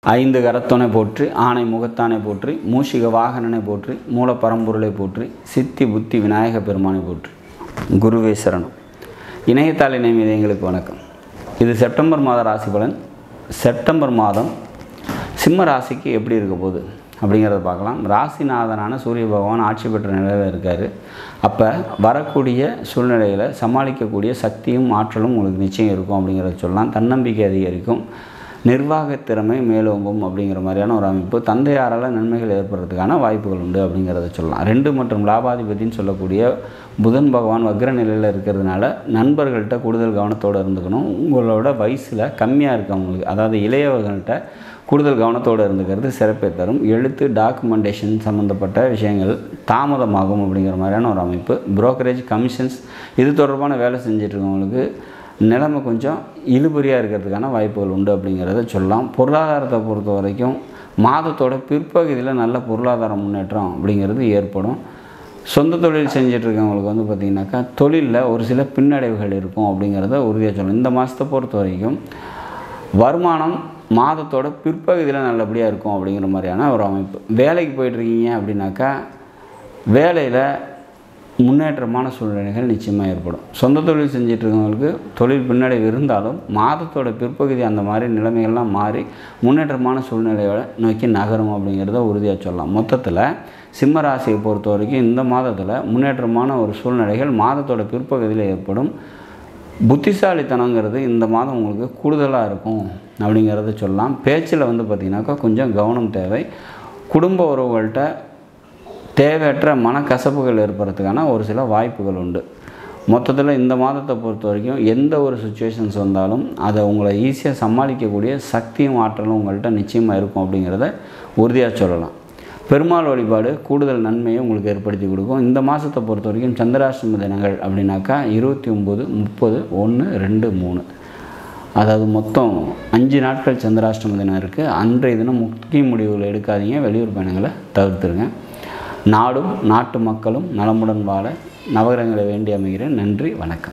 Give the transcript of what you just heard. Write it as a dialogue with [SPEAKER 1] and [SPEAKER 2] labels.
[SPEAKER 1] ஐந்து கரத்தோனை போற்றி ஆணை முகத்தானை போற்றி மூஷிக வாகனனை போற்றி மூல பரம்பொருளை போற்றி சித்தி புத்தி விநாயக பெருமானை போற்றி குருவே சரணம் இணையத்தாள் இணைமீது எங்களுக்கு வணக்கம் இது செப்டம்பர் மாத ராசி பலன் செப்டம்பர் மாதம் சிம்ம ராசிக்கு எப்படி இருக்க போகுது அப்படிங்கிறத பார்க்கலாம் ராசிநாதனான சூரிய பகவான் ஆட்சி பெற்ற நிலையில் இருக்கார் அப்போ வரக்கூடிய சூழ்நிலைகளை சமாளிக்கக்கூடிய சக்தியும் ஆற்றலும் உங்களுக்கு நிச்சயம் இருக்கும் அப்படிங்கிறத சொல்லலாம் தன்னம்பிக்கை அதிகரிக்கும் நிர்வாகத் திறமை மேலோங்கும் அப்படிங்கிற மாதிரியான ஒரு அமைப்பு தந்தையாரால் நன்மைகள் ஏற்படுறதுக்கான வாய்ப்புகள் உண்டு அப்படிங்கிறத சொல்லலாம் ரெண்டு மற்றும் லாபாதிபதின்னு சொல்லக்கூடிய புதன் பகவான் வக்ர நிலையில் இருக்கிறதுனால நண்பர்கள்ட்ட கூடுதல் கவனத்தோடு இருந்துக்கணும் உங்களோட வயசில் கம்மியாக இருக்கவங்களுக்கு அதாவது இளையவர்கள்ட்ட கூடுதல் கவனத்தோடு இருந்துக்கிறது சிறப்பை தரும் எழுத்து டாக்குமெண்டேஷன் சம்மந்தப்பட்ட விஷயங்கள் தாமதமாகும் அப்படிங்கிற மாதிரியான ஒரு அமைப்பு brokerage கமிஷன்ஸ் இது தொடர்பான வேலை செஞ்சிட்ருக்கவங்களுக்கு நிலைமை கொஞ்சம் இழுபறியாக இருக்கிறதுக்கான வாய்ப்புகள் உண்டு அப்படிங்கிறத சொல்லலாம் பொருளாதாரத்தை பொறுத்த வரைக்கும் மாதத்தோட பிற்பகுதியில் நல்ல பொருளாதார முன்னேற்றம் அப்படிங்கிறது ஏற்படும் சொந்த தொழில் செஞ்சுட்டு இருக்கவங்களுக்கு வந்து பார்த்திங்கனாக்கா தொழிலில் ஒரு சில பின்னடைவுகள் இருக்கும் அப்படிங்கிறத உறுதியாக சொல்லணும் இந்த மாதத்தை பொறுத்த வரைக்கும் வருமானம் மாதத்தோட பிற்பகுதியில் நல்லபடியாக இருக்கும் அப்படிங்கிற மாதிரியான ஒரு அமைப்பு வேலைக்கு போயிட்டுருக்கீங்க அப்படின்னாக்கா வேலையில் முன்னேற்றமான சூழ்நிலைகள் நிச்சயமாக ஏற்படும் சொந்த தொழில் செஞ்சுட்டு இருக்கவங்களுக்கு தொழில் பின்னடைவு இருந்தாலும் மாதத்தோட பிற்பகுதி அந்த மாதிரி நிலைமைகள்லாம் மாறி முன்னேற்றமான சூழ்நிலையோட நோக்கி நகரும் அப்படிங்கிறத உறுதியாக சொல்லலாம் மொத்தத்தில் சிம்ம ராசியை பொறுத்த வரைக்கும் இந்த மாதத்தில் முன்னேற்றமான ஒரு சூழ்நிலைகள் மாதத்தோட பிற்பகுதியில் ஏற்படும் புத்திசாலித்தனங்கிறது இந்த மாதம் உங்களுக்கு கூடுதலாக இருக்கும் அப்படிங்கிறத சொல்லலாம் பேச்சில் வந்து பார்த்திங்கனாக்கா கொஞ்சம் கவனம் தேவை குடும்ப உறவுகள்கிட்ட தேவையற்ற மனக்கசப்புகள் ஏற்படுறதுக்கான ஒரு சில வாய்ப்புகள் உண்டு மொத்தத்தில் இந்த மாதத்தை பொறுத்த வரைக்கும் எந்த ஒரு சுச்சுவேஷன்ஸ் வந்தாலும் அதை உங்களை ஈஸியாக சமாளிக்கக்கூடிய சக்தியும் ஆற்றலும் உங்கள்கிட்ட நிச்சயமாக இருக்கும் அப்படிங்கிறத உறுதியாக சொல்லலாம் பெருமாள் வழிபாடு கூடுதல் நன்மையை உங்களுக்கு ஏற்படுத்தி கொடுக்கும் இந்த மாதத்தை பொறுத்த வரைக்கும் சந்திராஷ்டம தினங்கள் அப்படின்னாக்கா இருபத்தி ஒம்பது முப்பது ஒன்று ரெண்டு மூணு அதாவது மொத்தம் அஞ்சு நாட்கள் சந்திராஷ்டம தினம் இருக்குது அன்றைய தினம் முக்கிய முடிவுகளை எடுக்காதீங்க வெளியூர் பயணங்களை தவிர்த்துருங்க நாடும் நாட்டு மக்களும் நலமுடன் வாழ நவகிரகங்களை வேண்டி அமைகிறேன் நன்றி வணக்கம்